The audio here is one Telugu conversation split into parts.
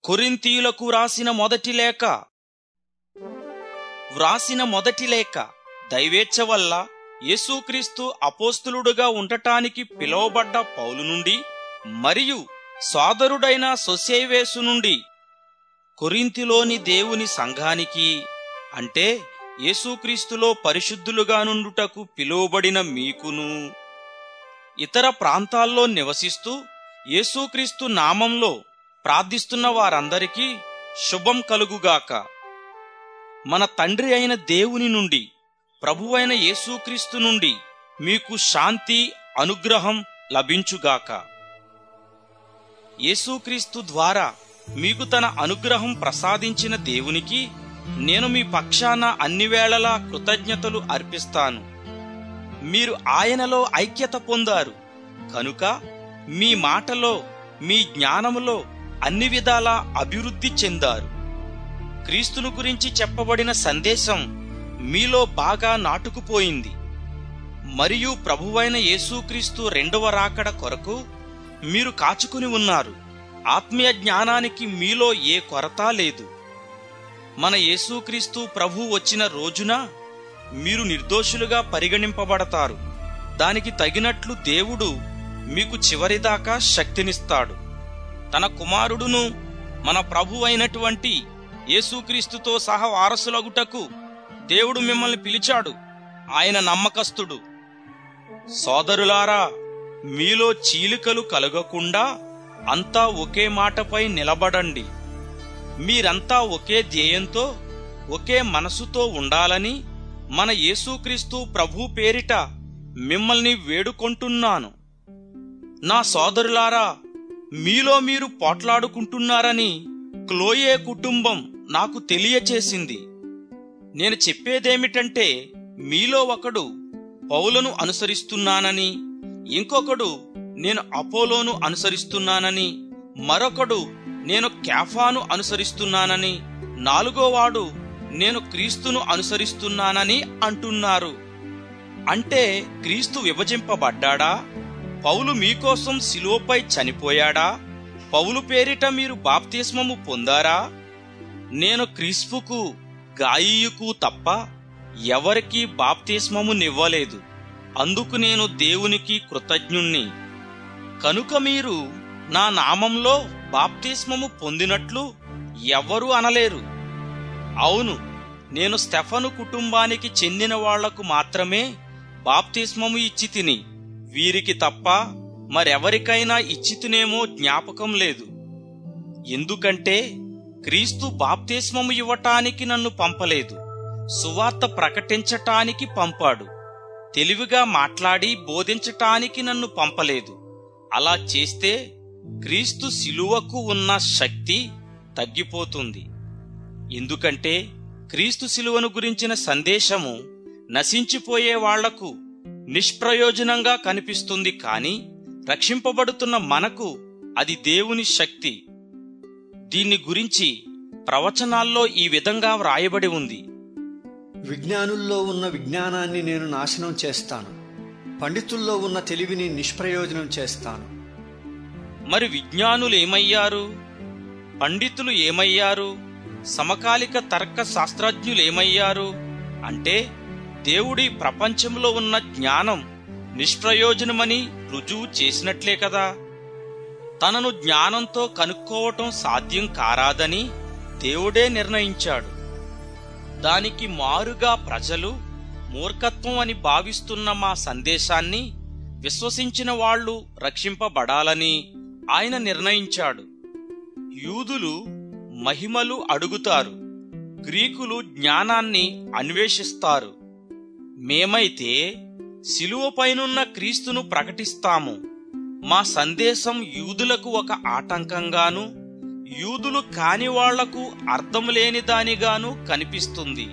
కొరింతీయులకు రాసిన మొదటి లేఖ వ్రాసిన మొదటి లేఖ దైవేచ్ఛ వల్ల యేసుక్రీస్తు అపోస్తులుడుగా ఉండటానికి పిలువబడ్డ పౌలు నుండి మరియు సోదరుడైన సొసేవేసు నుండి కొరింతిలోని దేవుని సంఘానికి అంటే యేసుక్రీస్తులో పరిశుద్ధులుగా నుండుటకు పిలువబడిన మీకును ఇతర ప్రాంతాల్లో నివసిస్తూ యేసుక్రీస్తు నామంలో ప్రార్థిస్తున్న వారందరికీ శుభం కలుగుగాక మన తండ్రి అయిన దేవుని నుండి ప్రభువైన యేసుక్రీస్తు నుండి మీకు శాంతి అనుగ్రహం లభించుగాక యేసుక్రీస్తు ద్వారా మీకు తన అనుగ్రహం ప్రసాదించిన దేవునికి నేను మీ పక్షాన అన్ని వేళలా కృతజ్ఞతలు అర్పిస్తాను మీరు ఆయనలో ఐక్యత పొందారు కనుక మీ మాటలో మీ జ్ఞానములో అన్ని విధాలా అభివృద్ధి చెందారు క్రీస్తును గురించి చెప్పబడిన సందేశం మీలో బాగా నాటుకుపోయింది మరియు ప్రభువైన యేసుక్రీస్తు రెండవ రాకడ కొరకు మీరు కాచుకుని ఉన్నారు ఆత్మీయ జ్ఞానానికి మీలో ఏ కొరత లేదు మన యేసుక్రీస్తు ప్రభు వచ్చిన రోజున మీరు నిర్దోషులుగా పరిగణింపబడతారు దానికి తగినట్లు దేవుడు మీకు చివరిదాకా శక్తినిస్తాడు తన కుమారుడును మన ప్రభు అయినటువంటి యేసుక్రీస్తుతో సహా వారసులగుటకు దేవుడు మిమ్మల్ని పిలిచాడు ఆయన నమ్మకస్తుడు సోదరులారా మీలో చీలికలు కలగకుండా అంతా ఒకే మాటపై నిలబడండి మీరంతా ఒకే ధ్యేయంతో ఒకే మనసుతో ఉండాలని మన యేసుక్రీస్తు ప్రభు పేరిట మిమ్మల్ని వేడుకొంటున్నాను నా సోదరులారా మీలో మీరు పోట్లాడుకుంటున్నారని క్లోయే కుటుంబం నాకు తెలియచేసింది నేను చెప్పేదేమిటంటే మీలో ఒకడు పౌలను అనుసరిస్తున్నానని ఇంకొకడు నేను అపోలోను అనుసరిస్తున్నానని మరొకడు నేను క్యాఫాను అనుసరిస్తున్నానని నాలుగోవాడు నేను క్రీస్తును అనుసరిస్తున్నానని అంటున్నారు అంటే క్రీస్తు విభజింపబడ్డాడా పౌలు మీకోసం శిలువపై చనిపోయాడా పౌలు పేరిట మీరు బాప్తిస్మము పొందారా నేను క్రీస్తుకు గాయియుకు తప్ప ఎవరికీ బాప్తిస్మము నివ్వలేదు అందుకు నేను దేవునికి కృతజ్ఞుణ్ణి కనుక మీరు నా నామంలో బాప్తిస్మము పొందినట్లు ఎవ్వరూ అనలేరు అవును నేను స్టెఫను కుటుంబానికి చెందిన వాళ్లకు మాత్రమే బాప్తిస్మము ఇచ్చి తిని వీరికి తప్ప మరెవరికైనా ఇచ్చితినేమో జ్ఞాపకం లేదు ఎందుకంటే క్రీస్తు బాప్తిస్మము ఇవ్వటానికి నన్ను పంపలేదు సువార్త ప్రకటించటానికి పంపాడు తెలివిగా మాట్లాడి బోధించటానికి నన్ను పంపలేదు అలా చేస్తే క్రీస్తు శిలువకు ఉన్న శక్తి తగ్గిపోతుంది ఎందుకంటే క్రీస్తు శిలువను గురించిన సందేశము నశించిపోయే వాళ్లకు నిష్ప్రయోజనంగా కనిపిస్తుంది కాని రక్షింపబడుతున్న మనకు అది దేవుని శక్తి దీన్ని గురించి ప్రవచనాల్లో ఈ విధంగా వ్రాయబడి ఉంది విజ్ఞానుల్లో ఉన్న విజ్ఞానాన్ని నేను నాశనం చేస్తాను పండితుల్లో ఉన్న తెలివిని నిష్ప్రయోజనం చేస్తాను మరి విజ్ఞానులు ఏమయ్యారు పండితులు ఏమయ్యారు సమకాలిక తర్క శాస్త్రజ్ఞులేమయ్యారు అంటే దేవుడి ప్రపంచంలో ఉన్న జ్ఞానం నిష్ప్రయోజనమని రుజువు చేసినట్లే కదా తనను జ్ఞానంతో కనుక్కోవటం సాధ్యం కారాదని దేవుడే నిర్ణయించాడు దానికి మారుగా ప్రజలు మూర్ఖత్వం అని భావిస్తున్న మా సందేశాన్ని విశ్వసించిన వాళ్ళు రక్షింపబడాలని ఆయన నిర్ణయించాడు యూదులు మహిమలు అడుగుతారు గ్రీకులు జ్ఞానాన్ని అన్వేషిస్తారు మేమైతే శిలువపైనున్న క్రీస్తును ప్రకటిస్తాము మా సందేశం యూదులకు ఒక ఆటంకంగాను యూదులు కాని వాళ్లకు అర్థం లేని దానిగాను కనిపిస్తుంది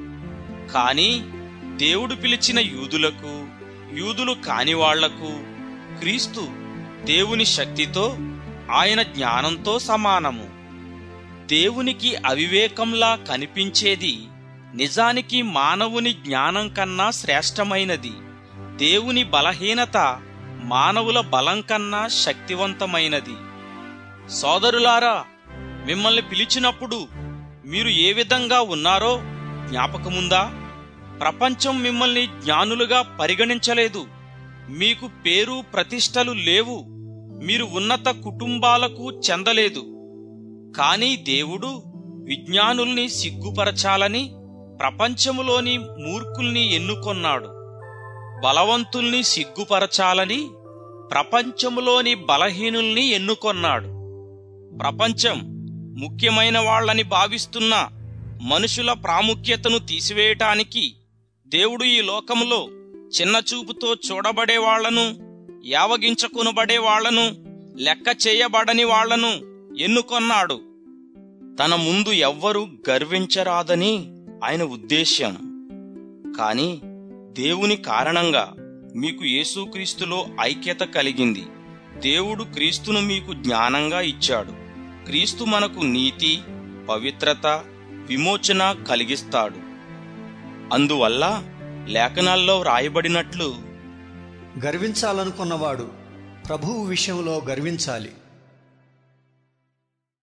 కాని దేవుడు పిలిచిన యూదులకు యూదులు కాని వాళ్లకు క్రీస్తు దేవుని శక్తితో ఆయన జ్ఞానంతో సమానము దేవునికి అవివేకంలా కనిపించేది నిజానికి మానవుని జ్ఞానం కన్నా శ్రేష్టమైనది దేవుని బలహీనత మానవుల బలం కన్నా శక్తివంతమైనది సోదరులారా మిమ్మల్ని పిలిచినప్పుడు మీరు ఏ విధంగా ఉన్నారో జ్ఞాపకముందా ప్రపంచం మిమ్మల్ని జ్ఞానులుగా పరిగణించలేదు మీకు పేరు ప్రతిష్టలు లేవు మీరు ఉన్నత కుటుంబాలకు చెందలేదు కాని దేవుడు విజ్ఞానుల్ని సిగ్గుపరచాలని ప్రపంచములోని మూర్ఖుల్ని ఎన్నుకొన్నాడు బలవంతుల్ని సిగ్గుపరచాలని ప్రపంచములోని బలహీనుల్ని ఎన్నుకొన్నాడు ప్రపంచం ముఖ్యమైన వాళ్ళని భావిస్తున్న మనుషుల ప్రాముఖ్యతను తీసివేయటానికి దేవుడు ఈ లోకంలో చిన్న చూపుతో చూడబడే వాళ్లను యావగించకునబడే వాళ్లను లెక్క చేయబడని వాళ్లను ఎన్నుకొన్నాడు తన ముందు ఎవ్వరూ గర్వించరాదని ఆయన ఉద్దేశ్యం కాని దేవుని కారణంగా మీకు యేసుక్రీస్తులో ఐక్యత కలిగింది దేవుడు క్రీస్తును మీకు జ్ఞానంగా ఇచ్చాడు క్రీస్తు మనకు నీతి పవిత్రత విమోచన కలిగిస్తాడు అందువల్ల లేఖనాల్లో వ్రాయబడినట్లు గర్వించాలనుకున్నవాడు ప్రభువు విషయంలో గర్వించాలి